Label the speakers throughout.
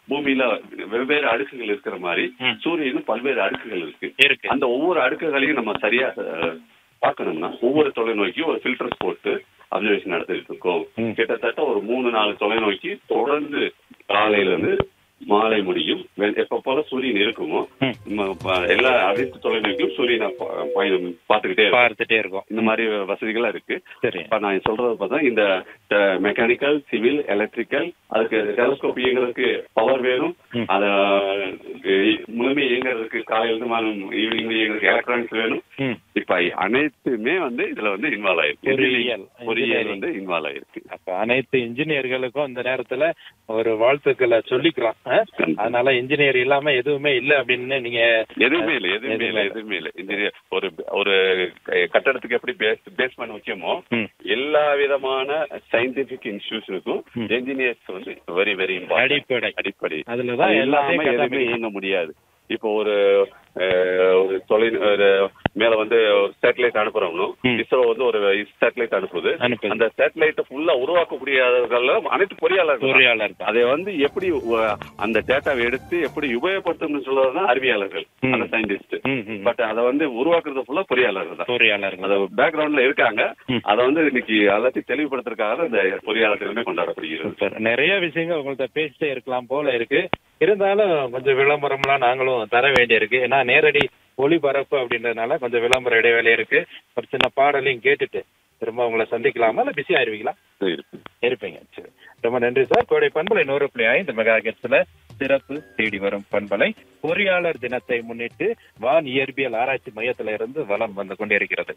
Speaker 1: பூமியில வெவ்வேறு அடுக்குகள் இருக்கிற மாதிரி
Speaker 2: ம்.
Speaker 1: சூரியனும் பல்வேறு அடுக்குகள் இருக்கு
Speaker 2: இருக்கு
Speaker 1: அந்த ஒவ்வொரு அடுக்குகளையும் நம்ம சரியா அஹ், பார்க்கணும்னா ஒவ்வொரு தொலைநோக்கியும் ஒரு ஃபில்டர்ஸ் போட்டு அப்சர்வேஷன் நடத்திட்டு இருக்கோம்
Speaker 2: ம்.
Speaker 1: கிட்டத்தட்ட ஒரு மூணு நாலு தொலைநோக்கி தொடர்ந்து காலையில இருந்து மாலை முடியும் வெ- எப்ப போல சூரியன் இருக்குமோ
Speaker 2: ம்.
Speaker 1: நம்ம ப- எல்லா அனைத்து தொலைநோக்கியும் சூரியனை ப- பயணம் பார்த்துக்கிட்டே இருக்கும்
Speaker 2: பார்த்துட்டே இருக்கும்
Speaker 1: இந்த மாதிரி வசதிகள் இருக்கு
Speaker 2: சரி
Speaker 1: இப்ப நான் சொல்றது பார்த்தா இந்த மெக்கானிக்கல் சிவில் எலக்ட்ரிக்கல் அதுக்கு டெலஸ்கோப் இயங்குறதுக்கு பவர் வேணும்
Speaker 2: ம்.
Speaker 1: அத அஹ், முழுமை இயங்குறதுக்கு காலையில இருந்து மாதம் ஈவினிங் இயங்குறதுக்கு எலக்ட்ரானிக்ஸ் வேணும்
Speaker 2: ம்.
Speaker 1: இப்ப அனைத்துமே வந்து இதுல வந்து இன்வால்வ் ஆயிருக்கு
Speaker 2: பொறியியல்,
Speaker 1: பொறியியல்
Speaker 2: engineering.
Speaker 1: வந்து இன்வால்வ் ஆயிருக்கு
Speaker 2: அப்ப அனைத்து இன்ஜினியர்களுக்கும் இந்த நேரத்துல ஒரு வாழ்த்துக்களை சொல்லிக்கலாம் ஆ? அதனால இன்ஜினியர் இல்லாம எதுவுமே இல்ல அப்படின்னு நீங்க
Speaker 1: எதுவுமே இல்லை எதுவுமே இல்லை எதுவுமே இல்லை இன்ஜினியர் ஒரு ஒரு கட்டடத்துக்கு எப்படி பேஸ் பேஸ்மெண்ட் முக்கியமோ
Speaker 2: ம்.
Speaker 1: எல்லா விதமான சயின்டிபிக் இன்ஸ்டிடியூஷனுக்கும்
Speaker 2: ம்.
Speaker 1: என்ஜினியர்ஸ் வந்து வெரி வெரி
Speaker 2: அடிப்படை
Speaker 1: அடிப்படை
Speaker 2: அதுலதான்
Speaker 1: அது
Speaker 2: எல்லாமே
Speaker 1: இல்லாம எதுவுமே
Speaker 2: கட்டமைப்பு.
Speaker 1: இயங்க முடியாது இப்போ ஒரு அஹ், ஒரு தொலை ஒரு மேல வந்து ஒரு சேட்டலைட் அனுப்புறோம்னும்
Speaker 2: ம்.
Speaker 1: இஸ்ரோ வந்து ஒரு சேட்டலைட் அனுப்புது
Speaker 2: அனுப்புது.
Speaker 1: அந்த சேட்டலைட்டை ஃபுல்லா உருவாக்கக்கூடியவர்கள் அனைத்து பொறியாளர்கள் தான்.
Speaker 2: பொறியாளர் தான்.
Speaker 1: அதை வந்து எப்படி உ- அந்த டேட்டாவை எடுத்து எப்படி உபயோகப்படுத்தணும்னு சொல்றதுதான் அறிவியலாளர்கள்
Speaker 2: ம்.
Speaker 1: அந்த சயின்டிஸ்ட்
Speaker 2: ம், ம்.
Speaker 1: பட் அதை வந்து உருவாக்குறது ஃபுல்லா பொறியாளர்கள் தான்
Speaker 2: பொறியாளர்கள்
Speaker 1: அது பேக்ரவுண்ட்ல இருக்காங்க
Speaker 2: ம்.
Speaker 1: அதை வந்து இன்னைக்கு எல்லாத்தையும் தெளிவுபடுத்துறதுக்காக இந்த பொறியாளர்களுமே கொண்டாடப்படுகிறது
Speaker 2: சூப்பர் நிறைய விஷயங்கள் உங்கள்ட்ட பேசிட்டே இருக்கலாம் போல இருக்கு இருந்தாலும் கொஞ்சம் விளம்பரம்லாம் நாங்களும் தர வேண்டியிருக்கு ஏன்னா நேரடி ஒளிபரப்பு அப்படின்றதுனால கொஞ்சம் விளம்பர இடைவேளை இருக்கு ஒரு சின்ன பாடலையும் கேட்டுட்டு திரும்ப உங்களை சந்திக்கலாமா இல்ல பிஸி ஆயிருவீங்களா
Speaker 1: இருக்கு
Speaker 2: இருப்பீங்க சரி ரொம்ப நன்றி சார் கோடை பண்பலை நூறு புள்ளி ஐந்து மெகா ஹெர்ட்ஸ்ல சிறப்பு தேடி வரும் பண்பலை பொறியாளர் தினத்தை முன்னிட்டு வான் இயற்பியல் ஆராய்ச்சி மையத்தில இருந்து வலம் வந்து கொண்டிருக்கிறது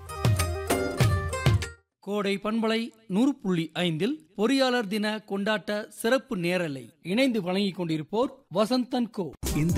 Speaker 3: கோடை பண்பலை நூறு புள்ளி ஐந்தில் பொறியாளர் தின கொண்டாட்ட சிறப்பு நேரலை இணைந்து வழங்கிக் கொண்டிருப்போர் வசந்தன் கோ
Speaker 4: இந்த